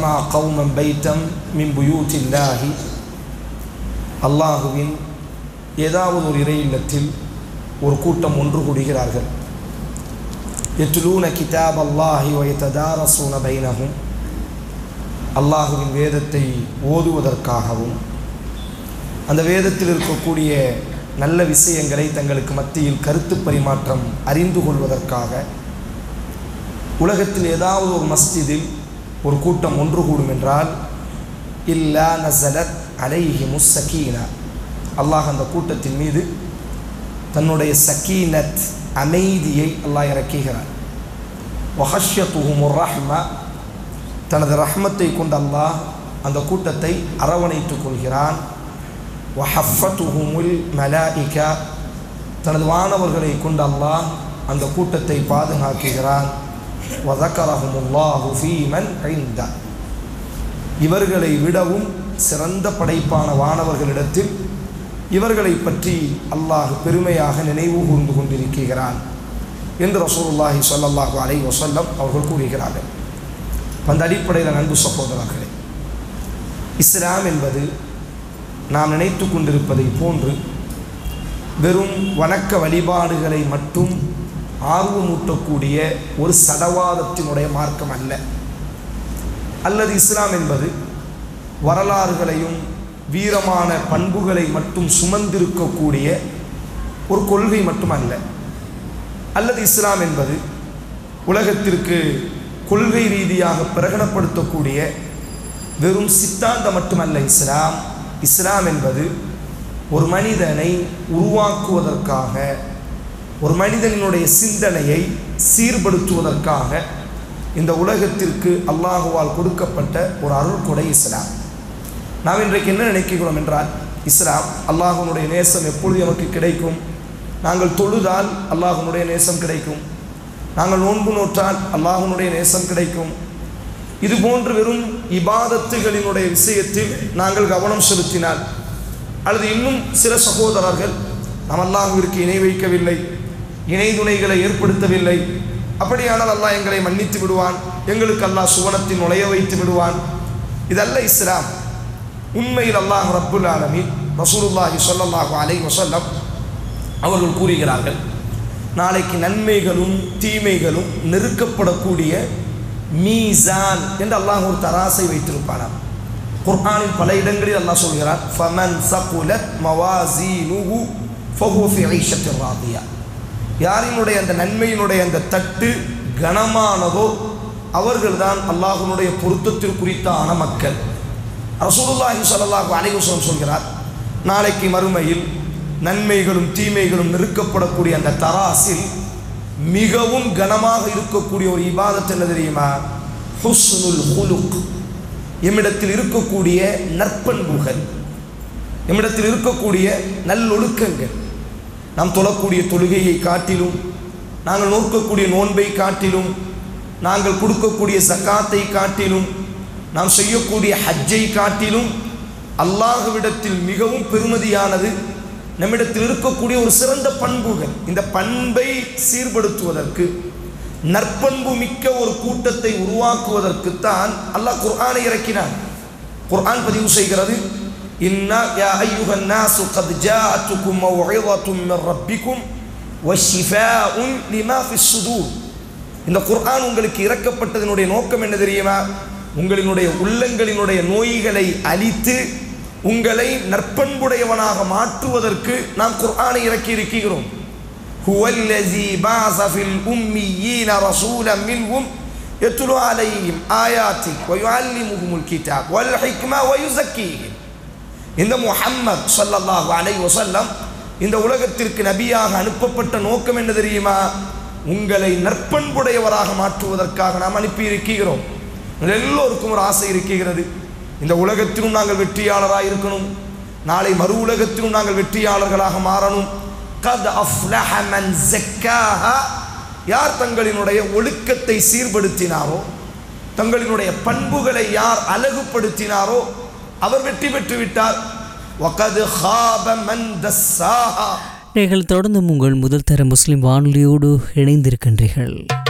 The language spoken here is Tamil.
ஜமா கௌமம் பைத்தம் மின் புயூத்தில்லாஹி அல்லாஹுவின் ஏதாவது ஒரு இறை இல்லத்தில் ஒரு கூட்டம் ஒன்று கூடுகிறார்கள் எத்துலூன கிதாப் அல்லாஹி வயத்ததாரசூன பைனகும் அல்லாஹுவின் வேதத்தை ஓதுவதற்காகவும் அந்த வேதத்தில் இருக்கக்கூடிய நல்ல விஷயங்களை தங்களுக்கு மத்தியில் கருத்து பரிமாற்றம் அறிந்து கொள்வதற்காக உலகத்தில் ஏதாவது ஒரு மஸ்ஜிதில் ஒரு கூட்டம் ஒன்று கூடும் என்றால் இல்லா நசலத் அலைஹி முசக்கீனா அல்லாஹ் அந்த கூட்டத்தின் மீது தன்னுடைய சக்கீனத் அமைதியை அல்லாஹ் இறக்குகிறார் வஹஷ்யத்துஹுமுர் ரஹ்மா தனது ரஹ்மத்தை கொண்டு அல்லாஹ் அந்த கூட்டத்தை அரவணைத்துக் கொள்கிறான் வஹஃபத்துஹுமுல் மலாயிகா தனது வானவர்களை கொண்டு அல்லாஹ் அந்த கூட்டத்தை பாதுகாக்குகிறான் வதக்கரஹுமுல்லாஹு ஃபீமன் ஐந்த இவர்களை விடவும் சிறந்த படைப்பான வானவர்களிடத்தில் இவர்களை பற்றி அல்லாஹ் பெருமையாக நினைவு கூர்ந்து கொண்டிருக்கிறான் என்று ரசூலுல்லாஹி ஸல்லல்லாஹு அலைஹி வஸல்லம் அவர்கள் கூறுகிறார்கள் அந்த அடிப்படையில் அன்பு சகோதரர்களே இஸ்லாம் என்பது நாம் நினைத்து கொண்டிருப்பதை போன்று வெறும் வணக்க வழிபாடுகளை மட்டும் ஆர்வமூட்டக்கூடிய ஒரு சடவாதத்தினுடைய மார்க்கம் அல்ல அல்லது இஸ்லாம் என்பது வரலாறுகளையும் வீரமான பண்புகளை மட்டும் சுமந்திருக்கக்கூடிய ஒரு கொள்கை மட்டுமல்ல அல்லது இஸ்லாம் என்பது உலகத்திற்கு கொள்கை ரீதியாக பிரகடனப்படுத்தக்கூடிய வெறும் சித்தாந்தம் மட்டுமல்ல இஸ்லாம் இஸ்லாம் என்பது ஒரு மனிதனை உருவாக்குவதற்காக ஒரு மனிதனுடைய சிந்தனையை சீர்படுத்துவதற்காக இந்த உலகத்திற்கு அல்லாஹுவால் கொடுக்கப்பட்ட ஒரு அருள் கொடை இஸ்லாம் நாம் இன்றைக்கு என்ன நினைக்கிறோம் என்றால் இஸ்லாம் அல்லாஹனுடைய நேசம் எப்பொழுது நமக்கு கிடைக்கும் நாங்கள் தொழுதால் அல்லாஹனுடைய நேசம் கிடைக்கும் நாங்கள் நோன்பு நோற்றால் அல்லாஹனுடைய நேசம் கிடைக்கும் இது போன்று வெறும் இபாதத்துகளினுடைய விஷயத்தில் நாங்கள் கவனம் செலுத்தினால் அல்லது இன்னும் சில சகோதரர்கள் நாம் அல்லாஹுவிற்கு இணை வைக்கவில்லை இணை துணைகளை ஏற்படுத்தவில்லை அப்படியானால் அல்லாஹ் எங்களை மன்னித்து விடுவான் எங்களுக்கு அல்லாஹ் சுவனத்தில் நுழைய வைத்து விடுவான் இதல்ல இஸ்லாம் உண்மையில் அல்லாஹ் ரப்புல் ஆலமீன் ரசூலுல்லாஹி ஸல்லல்லாஹு அலைஹி வஸல்லம் அவர்கள் கூறுகிறார்கள் நாளைக்கு நன்மைகளும் தீமைகளும் நெருக்கப்படக்கூடிய மீசான் என்று அல்லாஹ் ஒரு தராசை வைத்திருப்பானாம் குர்ஆனில் பல இடங்களில் அல்லாஹ் சொல்கிறார் ஃபமன் சகுலத் மவாசீனுஹு ஃபஹுவ ஃபி ஐஷத்தின் ராதியா யாரினுடைய அந்த நன்மையினுடைய அந்த தட்டு கனமானதோ அவர்கள்தான் அல்லாஹ்வுடைய பொருத்தத்திற்குறித்தான மக்கள் ரசூலுல்லாஹி ஸல்லல்லாஹு அலைஹி வஸல்லம் சொல்கிறார் நாளைக்கு மறுமையில் நன்மைகளும் தீமைகளும் நெருக்கப்படக்கூடிய அந்த தராசில் மிகவும் கனமாக இருக்கக்கூடிய ஒரு இபாதத் என்ன தெரியுமா ஹுஸ்னுல் ஹுலுக் எம்மிடத்தில் இருக்கக்கூடிய நற்பண்புகள் எம்மிடத்தில் இருக்கக்கூடிய நல்லொழுக்கங்கள் நாம் தொழக்கூடிய தொழுகையை காட்டிலும் நாங்கள் நோக்கக்கூடிய நோன்பை காட்டிலும் நாங்கள் கொடுக்கக்கூடிய சக்காத்தை காட்டிலும் நாம் செய்யக்கூடிய ஹஜ்ஜை காட்டிலும் அல்லாஹுவிடத்தில் மிகவும் பெருமதியானது நம்மிடத்தில் இருக்கக்கூடிய ஒரு சிறந்த பண்புகள் இந்த பண்பை சீர்படுத்துவதற்கு நற்பண்பு மிக்க ஒரு கூட்டத்தை உருவாக்குவதற்குத்தான் அல்லாஹ் குர்ஆனை இறக்கினான் குர்ஆன் பதிவு செய்கிறது இன்னா யா ஐயுஹன் நாசு கத் ஜாஅத்துக்கும் மவ்இதத்தும் மின் ரப்பிக்கும் வஷிஃபாஉன் லிமா ஃபிஸ் சுதூர் இந்த குர்ஆன் உங்களுக்கு இறக்கப்பட்டதனுடைய நோக்கம் என்ன தெரியுமா உங்களினுடைய உள்ளங்களினுடைய நோய்களை அழித்து உங்களை நற்பண்புடையவனாக மாற்றுவதற்கு நாம் குர்ஆனை இறக்கி இருக்கிறோம் هو الذي بعث في الأميين رسولا منهم يتلو عليهم آياتك ويعلمهم الكتاب والحكمة ويزكيهم இந்த முஹம்மத் ஸல்லல்லாஹு அலைஹி வஸல்லம் இந்த உலகத்திற்கு நபியாக அனுப்பப்பட்ட நோக்கம் என்ன தெரியுமா உங்களை நற்பண்புடையவராக மாற்றுவதற்காக நாம் அனுப்பி இருக்கிறோம் எல்லோருக்கும் ஒரு ஆசை இருக்கிறது இந்த உலகத்திலும் நாங்கள் வெற்றியாளராக இருக்கணும் நாளை மறு உலகத்திலும் நாங்கள் வெற்றியாளர்களாக மாறணும் கத் அஃப்லஹ மன் ஜக்காஹா யார் தங்களினுடைய ஒழுக்கத்தை சீர்படுத்தினாரோ தங்களினுடைய பண்புகளை யார் அழகுபடுத்தினாரோ அவர் வெற்றி பெற்று விட்டார் வகது ஹாப மன் தஸ்ஸாஹா நீங்கள் தொடர்ந்தும் உங்கள் முதல் தர முஸ்லிம் வானொலியோடு இணைந்திருக்கின்றீர்கள்